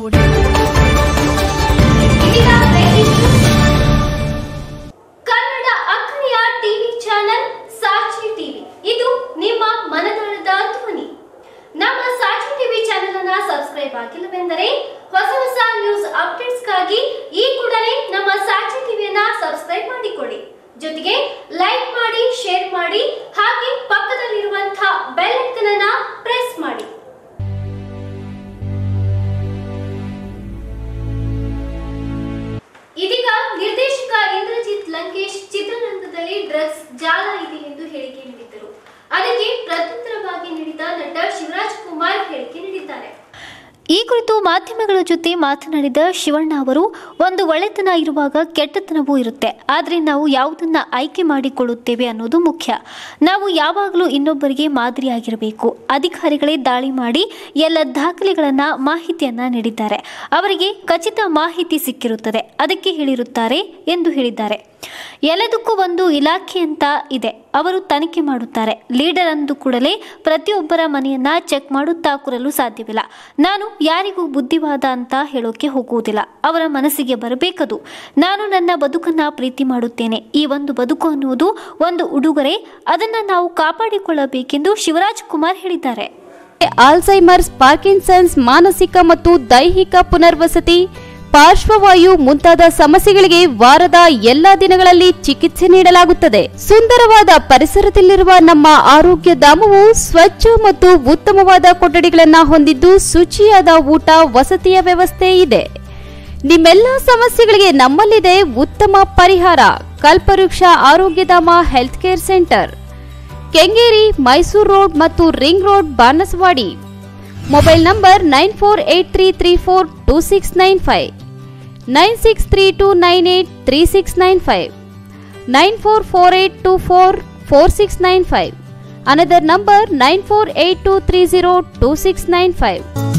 ನೋಡಿ ಇದೀಗ breaking news. Kannada ಅಕ್ಕರೆಯ ಟಿವಿ ಚಾನೆಲ್ ಸಾಕ್ಷಿ ಟಿವಿ ಇದು ನಿಮ್ಮ ಮನದಾಳದ ಧ್ವನಿ ನಮ್ಮ ಸಾಕ್ಷಿ ಟಿವಿ ಚಾನೆಲ್ ಅನ್ನ ಸಬ್ಸ್ಕ್ರೈಬ್ ಆಗಿಲ್ಲವೆಂದರೆ ಹೊಸ ಹೊಸ ನ್ಯೂಸ್ ಅಪ್ಡೇಟ್ಸ್ಗಾಗಿ ಈ ಕೂಡಲೇ ನಮ್ಮ ಸಾಕ್ಷಿ ಟಿವಿಯನ್ನ ಸಬ್ಸ್ಕ್ರೈಬ್ ಮಾಡಿಕೊಳ್ಳಿ ಜೊತೆಗೆ ಲೈಕ್ ಮಾಡಿ ಶೇರ್ ಮಾಡಿ ಹಾಗೆ ಪಕ್ಕದಲ್ಲಿರುವಂತಹ ಬೆಲ್ ಐಕನ್ ಅನ್ನ ಪ್ರೆಸ್ ಮಾಡಿ ಇದೀಗ ನಿರ್ದೇಶಕ ಇಂದ್ರಜಿತ್ ಲಂಕೇಶ್ ಚಿತ್ರರಂಗದಲ್ಲಿ ಡ್ರಗ್ಸ್ ಜಾಲ ಇದೆ ಎಂದು ಹೇಳಿಕೆ ನೀಡಿದ್ದರು ಅದಕ್ಕೆ ಪ್ರತ್ಯುತ್ತರವಾಗಿ ನೀಡಿದ ನಟ ಶಿವರಾಜ್ ಕುಮಾರ್ ಹೇಳಿಕೆ ನೀಡಿದ್ದಾರೆ ಈ ಕುರಿತು ಮಾಧ್ಯಮಗಳ ಜೊತೆ ಮಾತನಾಡಿದ ಶಿವಣ್ಣ ಅವರು ಒಂದು ಒಳ್ಳೆತನ ಇರುವಾಗ ಕೆಟ್ಟತನವೂ ಇರುತ್ತೆ ಆದರೆ ನಾವು ಯಾವುದನ್ನ ಆಯ್ಕೆ ಮಾಡಿಕೊಳ್ಳುತ್ತೇವೆ ಅನ್ನೋದು ಮುಖ್ಯ ನಾವು ಯಾವಾಗಲೂ ಇನ್ನೊಬ್ಬರಿಗೆ ಮಾದರಿಯಾಗಿರಬೇಕು ಅಧಿಕಾರಿಗಳೇ ದಾಳಿ ಮಾಡಿ ಎಲ್ಲ ದಾಖಲೆಗಳನ್ನ ಮಾಹಿತಿಯನ್ನ ನೀಡಿದ್ದಾರೆ ಅವರಿಗೆ ಖಚಿತ ಮಾಹಿತಿ ಸಿಕ್ಕಿರುತ್ತದೆ ಅದಕ್ಕೆ ಹೇಳಿರುತ್ತಾರೆ ಎಂದು ಹೇಳಿದ್ದಾರೆ ಎಲ್ಲದಕ್ಕೂ ಒಂದು ಇಲಾಖೆ ಅಂತ ಇದೆ ಅವರು ತನಿಖೆ ಮಾಡುತ್ತಾರೆ ಲೀಡರ್ ಅಂದು ಕೂಡಲೇ ಪ್ರತಿಯೊಬ್ಬರ ಮನೆಯನ್ನ ಚೆಕ್ ಮಾಡುತ್ತಾ ಕೂರಲು ಸಾಧ್ಯವಿಲ್ಲ ನಾನು ಯಾರಿಗೂ ಬುದ್ಧಿವಾದ ಅಂತ ಹೇಳೋಕೆ ಹೋಗುವುದಿಲ್ಲ ಅವರ ಮನಸ್ಸಿಗೆ ಬರಬೇಕದು ನಾನು ನನ್ನ ಬದುಕನ್ನ ಪ್ರೀತಿ ಮಾಡುತ್ತೇನೆ ಈ ಒಂದು ಬದುಕು ಅನ್ನುವುದು ಒಂದು ಉಡುಗೊರೆ ಅದನ್ನ ನಾವು ಕಾಪಾಡಿಕೊಳ್ಳಬೇಕೆಂದು ಶಿವರಾಜ್ ಕುಮಾರ್ ಹೇಳಿದ್ದಾರೆ ಆಲ್ಝೈಮರ್ಸ್ ಪಾರ್ಕಿನ್ಸನ್ಸ್ ಮಾನಸಿಕ ಮತ್ತು ದೈಹಿಕ ಪುನರ್ವಸತಿ ಪಾರ್ಶ್ವವಾಯು ಮುಂತಾದ ಸಮಸ್ಯೆಗಳಿಗೆ ವಾರದ ಎಲ್ಲಾ ದಿನಗಳಲ್ಲಿ ಚಿಕಿತ್ಸೆ ನೀಡಲಾಗುತ್ತದೆ ಸುಂದರವಾದ ಪರಿಸರದಲ್ಲಿರುವ ನಮ್ಮ ಆರೋಗ್ಯ ಧಾಮವು ಸ್ವಚ್ಛ ಮತ್ತು ಉತ್ತಮವಾದ ಕೊಠಡಿಗಳನ್ನ ಹೊಂದಿದ್ದು ಶುಚಿಯಾದ ಊಟ ವಸತಿಯ ವ್ಯವಸ್ಥೆ ಇದೆ ನಿಮ್ಮೆಲ್ಲ ಸಮಸ್ಯೆಗಳಿಗೆ ನಮ್ಮಲ್ಲಿದೆ ಉತ್ತಮ ಪರಿಹಾರ Kalpavriksha Arogyadhama health care centre Kengeri Mysuru road ಮತ್ತು ring road Banaswadi mobile number nine four eight three three four two six nine five nine six three two nine eight three six nine five nine four four eight two four four six nine five another number nine four eight two three zero two six nine five